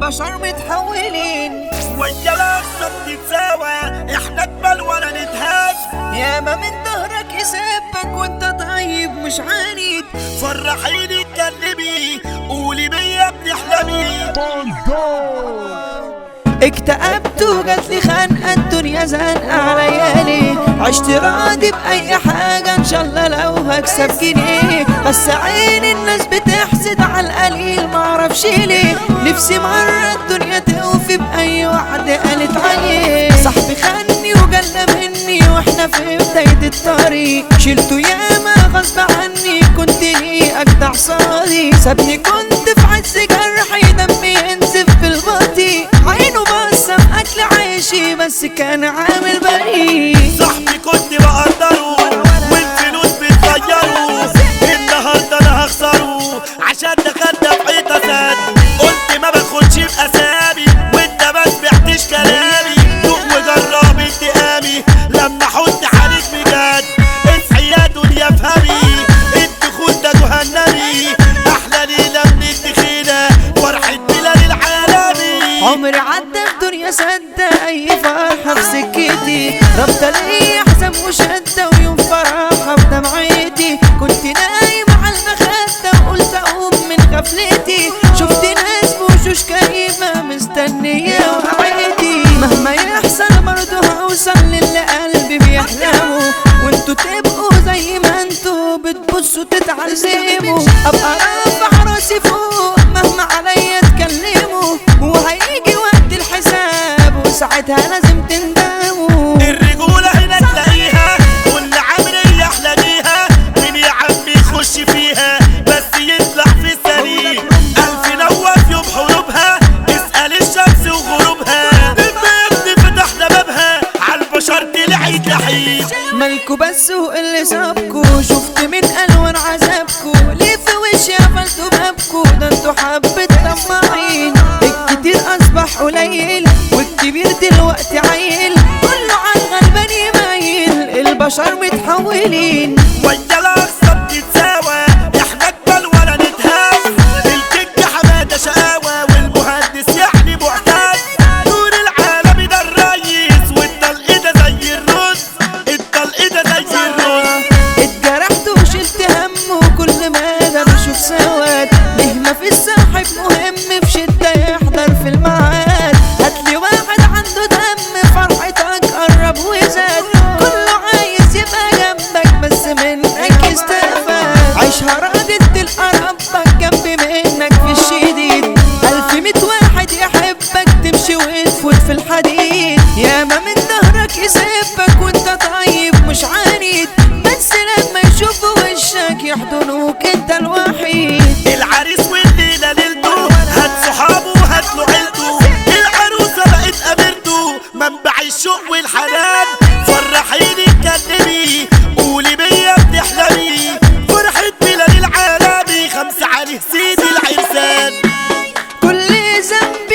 البشر متحولين ويا الاقصى بتتساوى احنا اجمل ولا نتهاج ياما من ظهرك يسبك وانت طيب مش عنيد فرحيني اتكلمي قولي بيا بتحلمي اكتئبت وجات لي خانقه الدنيا زنقه عليا ليه عشت راضي باي حاجه ان شاء الله لو هكسب جنيه بس عين الناس بتحسد على القليل معرفش ليه نفسي مره الدنيا توفي باي واحده قالت عليه صاحبي خاني وجلى مني واحنا في بدايه الطريق شلته ياما غصب عني كنت ليه اجدع صادي سابني كنت في عز جرحي دمي ينزف في البطيء عينه بصم اكل عيشي بس كان عامل بريء صاحبي كنت بقدره والفلوس بتغيره النهارده انا هخسره عشان دخلت في حيطه سد قلت ما باخدش باسامي وانت ما سمعتش كلامي دوق وجرب انتقامي لما احط عليك بجد اصحي يا دنيا افهمي الدخول ده جهنمي احلى ليله من الدخيله فرحه بلاد العالمي عمري عدى الدنيا سدة أي فرحة في سكتي ربط لي حزن وشدة ويوم فرحة بدمعتي كنت نايم على المخدة وقلت أقوم من غفلتي شفت ناس بوشوش كريمة مستنية وعيتي مهما يحصل برضه هوصل للي قلبي بيحلمه وانتوا تبقوا زي ما انتوا بتبصوا تتعلموا ابقى رافع راسي فوق مهما عليا تكلموا وهيجي وقت الحساب وساعتها لازم تندموا الرجولة هنا تلاقيها كل عمرية احلى بيها مين يا عم يخش فيها بس يطلع في السليم ألف نوى في يوم حروبها اسأل الشمس وغروبها المجد فتحنا بابها عالبشر طلعت جحيم مالكوا بس واللي سابكوا شفت من الوان عذابكوا ليه في وشي قفلتوا بابكوا ده انتوا حبة طماعين الكتير اصبح قليل والكبير دلوقتي عيل كله عالغلبان يميل البشر متحولين ويا الأقصى بتتساوى احنا اجمل ولا نتهاز الكيك حمادة شقاوة والمهندس يعني معتاد نور العالمي ده الريس والطلق ده زي الرز الطلق ده زي الرز اتجرحت وشلت هم وكل ما ده بشوف سواد ليه ما في الصاحب مهم في شدة يحضر في الميعاد هاتلي واحد عنده دم فرحتك قرب وزاد كله عايز يبقى جنبك بس منك استفاد عيشها راضي تلقى ربك جنب منك في الشديد ألف ميت واحد يحبك تمشي وتفوت في الحديد ياما من ظهرك يسبك وانت طيب مش عنيد بس لما يشوفوا وشك يحضنوك انت الوحيد العريس والليلة ليلته هات صحابه وهات له عيلته العروسة بقت أميرته منبع الشوق والحنان فرحيني اتكلمي قولي بيا بتحلمي فرحة بلاد العالمي خمسة عليه سيدي العرسان كل ذنب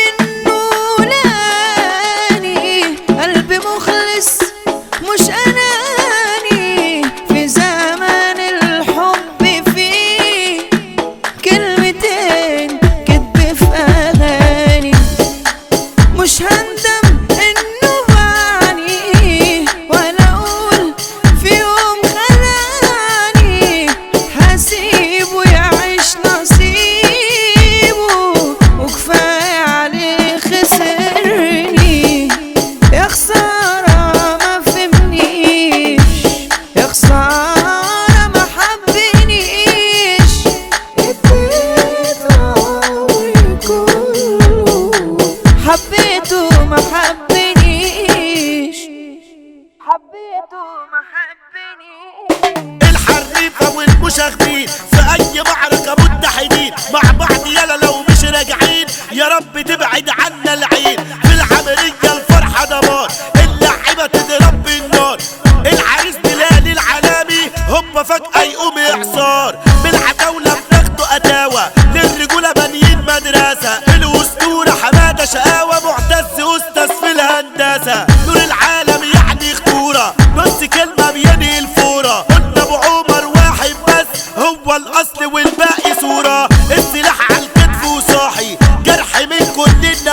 نولاني قلبي مخلص مش اناني في زمن الحب فيه كلمتين كدب في اغاني مش هندم انه بعني ولا اقول في يوم خلاني هسيبه يعيش نصيبه وكفايه عليه خسرني يا خساره ما فهمنيش يا خساره ما حبنيش اديت عمري كله حبيته ما حبنيش حبيته ما حبنيش الحريفة والمشاغبين في أي معركة متحدين مع بعض يلا لو مش راجعين يا رب تبعد عنا العين في العملية الفرحة دمار اللعيبة تضرب بالنار العريس بلال العلامي هوبا فجأة يقوم إعصار بالعتاولة بناخده أتاوة للرجولة بانيين مدرسة الأسطورة حمادة شقاوة معتز أستاذ في الهندسة نور العالم يعني خطورة نص كلمة بينهي الفورة قلنا أبو عمر واحد بس هو الأصل والباقي صورة السلاح على الكتف وصاحي جرح من كل الناس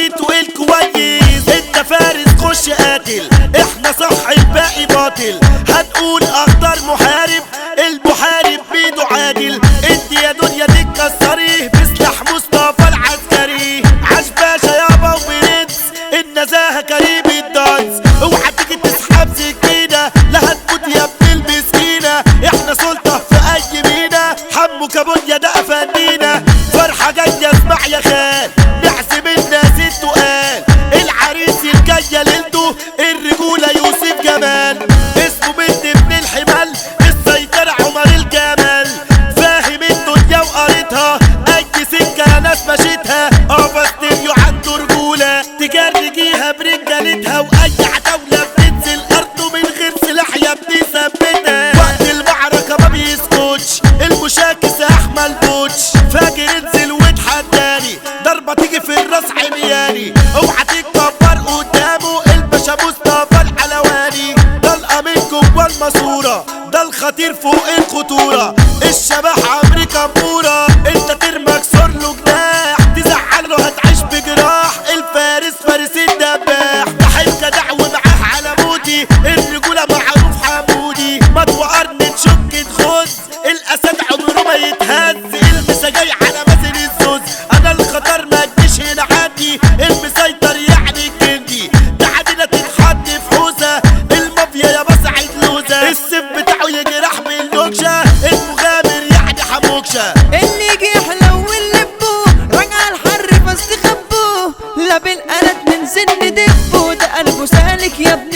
تقول كويس انت فارس خش قاتل احنا صح الباقي باطل هنقول اخطر محارب المحارب بيده عادل انت يا دنيا تتكسري بسلاح مصطفى العسكري عاش باشا يابا وبرنس النزاهة كريم الدانس اوعى تيجي تسحب سكينة لا هتموت يا ابن المسكينة احنا سلطة في اي مينا حمو كابونيا ده افندينا فرحة جاية اسمع يا خال نحسب الناس التقال العريس الجاية ليلته الرجولة يوسف جمال اسمه بنت ابن الحمال السيطرة عمر الجمال فاهم الدنيا وقريتها اي سكة يا ناس مشيتها ابا ستيريو عنده رجولة تجرجيها برجالتها واي عتاولة بتنزل ارضه من غير سلاح يا ابني ثبتها وقت المعركة ما بيسكتش المشاكس احمل بوتش فاكر انزل واتحداني ضربة تيجي في الراس عمياني اوعى تتكبر قدامه الباشا مصطفى الحلواني طلقة من جوا الماسورة ده الخطير فوق الخطورة الشبح عمري كبورة انت ترمكسر له جناح تزعله هتعيش بجراح الفارس فارس الدباح بحب جدع ومعاه على موتي الرجولة معروف حمودي ما توقرني تشك تخز الاسد عمره ما يتهز المسا جاي على مازن الزوز انا الخطر ما تجيش هنا عندي المسيطر يعني الجندي تعالينا تتحط في حوزة المافيا يا بسعد لوزة السيف بتاعه يجرح بالنكشة المغامر يعني حموكشة اللي يجي يحلو واللي بوه رجع الحر فاستخبوه لا بالقلب من سن دبه ده قلبه سالك يا ابن